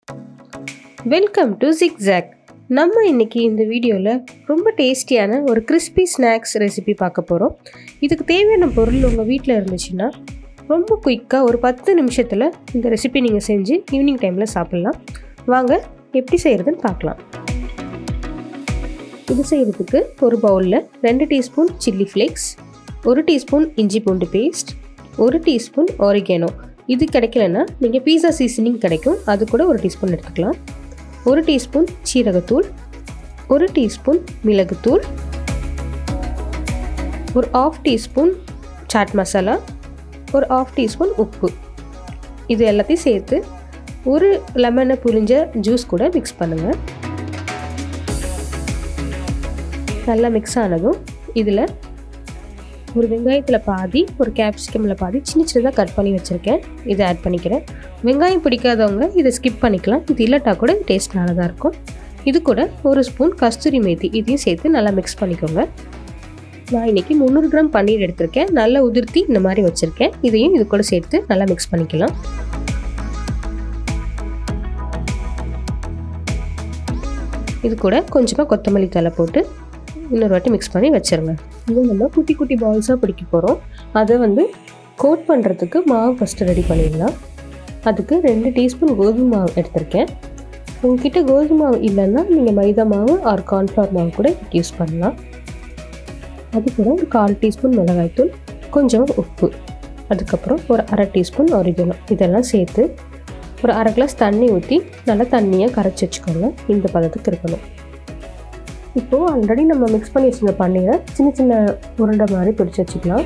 welcome to zigzag நம்ம இன்னைக்கு இந்த வீடியோவில் ரொம்ப டேஸ்டியான ஒரு கிறிஸ்பி ஸ்நாக்ஸ் ரெசிபி பார்க்க போகிறோம் இதுக்கு தேவையான பொருள் உங்கள் வீட்டில் இருந்துச்சுன்னா ரொம்ப குயிக்காக ஒரு பத்து நிமிஷத்தில் இந்த ரெசிபி நீங்கள் செஞ்சு ஈவினிங் டைமில் சாப்பிட்லாம் வாங்க எப்படி செய்கிறதுன்னு பார்க்கலாம் இது செய்கிறதுக்கு ஒரு பவுலில் ரெண்டு டீஸ்பூன் சில்லி ஃப்ளேக்ஸ் ஒரு டீஸ்பூன் இஞ்சி பூண்டு பேஸ்ட் ஒரு டீஸ்பூன் ஆரிகேனோ இது கிடைக்கலன்னா நீங்கள் பீஸா சீசனிங் கிடைக்கும் அது கூட ஒரு டீஸ்பூன் எடுத்துக்கலாம் ஒரு டீஸ்பூன் சீரகத்தூள் ஒரு டீஸ்பூன் மிளகுத்தூள் ஒரு ஆஃப் டீஸ்பூன் சாட் மசாலா ஒரு ஆஃப் டீஸ்பூன் உப்பு இது எல்லாத்தையும் சேர்த்து ஒரு லெமனை புரிஞ்ச ஜூஸ் கூட மிக்ஸ் பண்ணுங்கள் நல்லா மிக்ஸ் ஆனதும் இதில் ஒரு வெங்காயத்தில் பாதி ஒரு கேப்சிகமில் பாதி சின்ன சின்னதாக கட் பண்ணி வச்சுருக்கேன் இதை ஆட் பண்ணிக்கிறேன் வெங்காயம் பிடிக்காதவங்க இதை ஸ்கிப் பண்ணிக்கலாம் இது இல்லாட்டா கூட டேஸ்ட் நல்லதாக இருக்கும் இது கூட ஒரு ஸ்பூன் கஸ்தூரி மேத்தி இதையும் சேர்த்து நல்லா மிக்ஸ் பண்ணிக்கோங்க நான் இன்றைக்கி முந்நூறு கிராம் பன்னீர் எடுத்திருக்கேன் நல்லா உதிர்த்தி இந்த மாதிரி வச்சுருக்கேன் இதையும் இது கூட சேர்த்து நல்லா மிக்ஸ் பண்ணிக்கலாம் இது கூட கொஞ்சமாக கொத்தமல்லி தலை போட்டு இன்னொரு வாட்டி மிக்ஸ் பண்ணி வச்சுருங்க இது நம்ம குட்டி குட்டி பால்ஸாக பிடிக்க போகிறோம் அதை வந்து கோட் பண்ணுறதுக்கு மாவு ஃபஸ்ட்டு ரெடி பண்ணிடலாம் அதுக்கு ரெண்டு டீஸ்பூன் கோதுமை மாவு எடுத்திருக்கேன் உங்ககிட்ட கோதுமை மாவு இல்லைன்னா நீங்கள் மைதா மாவு ஆர் கார்ன்ஃப்ளவர் மாவு கூட யூஸ் பண்ணலாம் அது கூட ஒரு கால் டீஸ்பூன் மிளகாய்த்தூள் கொஞ்சம் உப்பு அதுக்கப்புறம் ஒரு அரை டீஸ்பூன் ஒரிகனோ இதெல்லாம் சேர்த்து ஒரு அரை கிளாஸ் தண்ணி ஊற்றி நல்லா தண்ணியாக கரைச்சி வச்சுக்கோங்க இந்த பதத்துக்கு இருக்கணும் இப்போது ஆல்ரெடி நம்ம மிக்ஸ் பண்ணி வச்சுருந்த பன்னீரை சின்ன சின்ன உருண்டை மாதிரி பிடிச்சி வச்சுக்கலாம்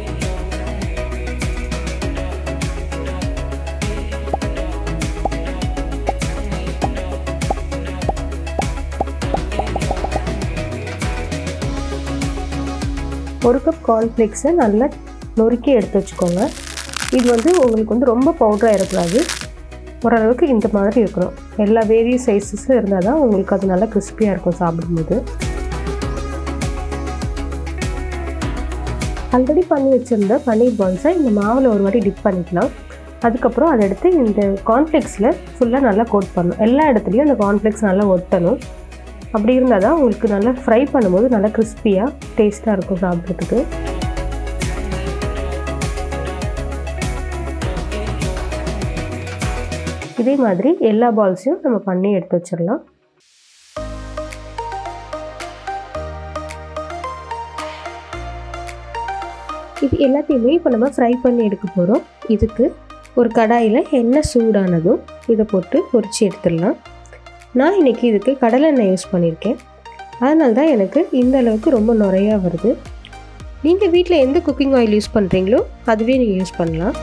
ஒரு கப் கார்ன்ஃப்ளேக்ஸை நல்லா நொறுக்கி எடுத்து வச்சுக்கோங்க இது வந்து உங்களுக்கு வந்து ரொம்ப பவுடராக இருக்கக்கூடாது ஓரளவுக்கு இந்த மாதிரி இருக்கணும் எல்லா வேரியஸ் சைஸஸும் இருந்தால் தான் உங்களுக்கு அது நல்லா கிறிஸ்பியாக இருக்கும் சாப்பிடும்போது ஆல்ரெடி பண்ணி வச்சுருந்த பன்னீர் பால்ஸை இந்த மாவில் ஒரு வாட்டி டிப் பண்ணிக்கலாம் அதுக்கப்புறம் அதை எடுத்து இந்த கார்ன்ஃப்ளெக்ஸில் ஃபுல்லாக நல்லா கோட் பண்ணணும் எல்லா இடத்துலையும் அந்த கார்ன்ஃப்ளெக்ஸ் நல்லா ஒட்டணும் அப்படி இருந்தால் தான் உங்களுக்கு நல்லா ஃப்ரை பண்ணும்போது நல்லா கிறிஸ்பியாக டேஸ்ட்டாக இருக்கும் சாப்பிட்றதுக்கு இதே மாதிரி எல்லா பால்ஸையும் நம்ம பண்ணி எடுத்து வச்சிடலாம் இது எல்லாத்தையுமே இப்போ நம்ம ஃப்ரை பண்ணி எடுக்க போகிறோம் இதுக்கு ஒரு கடாயில் எண்ணெய் சூடானதும் இதை போட்டு பொரிச்சு எடுத்துடலாம் நான் இன்றைக்கி இதுக்கு கடலெண்ணெய் யூஸ் பண்ணியிருக்கேன் அதனால தான் எனக்கு இந்த அளவுக்கு ரொம்ப நுறையா வருது நீங்கள் வீட்டில் எந்த குக்கிங் ஆயில் யூஸ் பண்ணுறீங்களோ அதுவே நீங்கள் யூஸ் பண்ணலாம்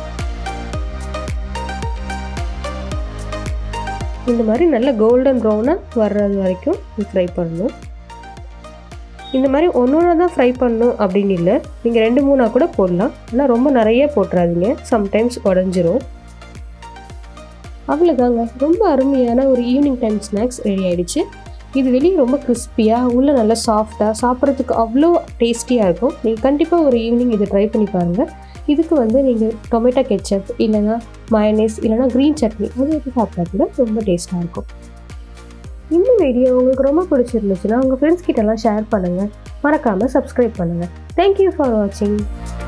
இந்த மாதிரி நல்ல கோல்டன் ப்ரௌனாக வர்றது வரைக்கும் ஃப்ரை பண்ணணும் இந்த மாதிரி ஒன்று ஒன்றா தான் ஃப்ரை பண்ணணும் அப்படின்னு இல்லை நீங்கள் ரெண்டு மூணாக கூட போடலாம் ஆனால் ரொம்ப நிறைய போட்டுறாதீங்க சம்டைம்ஸ் உடஞ்சிரும் அவ்வளோதாங்க ரொம்ப அருமையான ஒரு ஈவினிங் டைம் ஸ்நாக்ஸ் ரெடி ஆகிடுச்சு இது வெளியே ரொம்ப கிறிஸ்பியாக உள்ளே நல்லா சாஃப்டாக சாப்பிட்றதுக்கு அவ்வளோ டேஸ்டியாக இருக்கும் நீங்கள் கண்டிப்பாக ஒரு ஈவினிங் இதை ட்ரை பண்ணி பாருங்கள் இதுக்கு வந்து நீங்கள் டொமேட்டோ கெச்சப் இல்லைனா மயனேஸ் இல்லைனா க்ரீன் சட்னி அது வச்சு சாப்பிட்டா கூட ரொம்ப டேஸ்ட்டாக இருக்கும் இந்த வீடியோ உங்களுக்கு ரொம்ப பிடிச்சிருந்துச்சுன்னா உங்கள் ஃப்ரெண்ட்ஸ் கிட்டலாம் ஷேர் பண்ணுங்கள் மறக்காமல் சப்ஸ்கிரைப் பண்ணுங்கள் தேங்க்யூ ஃபார் வாட்சிங்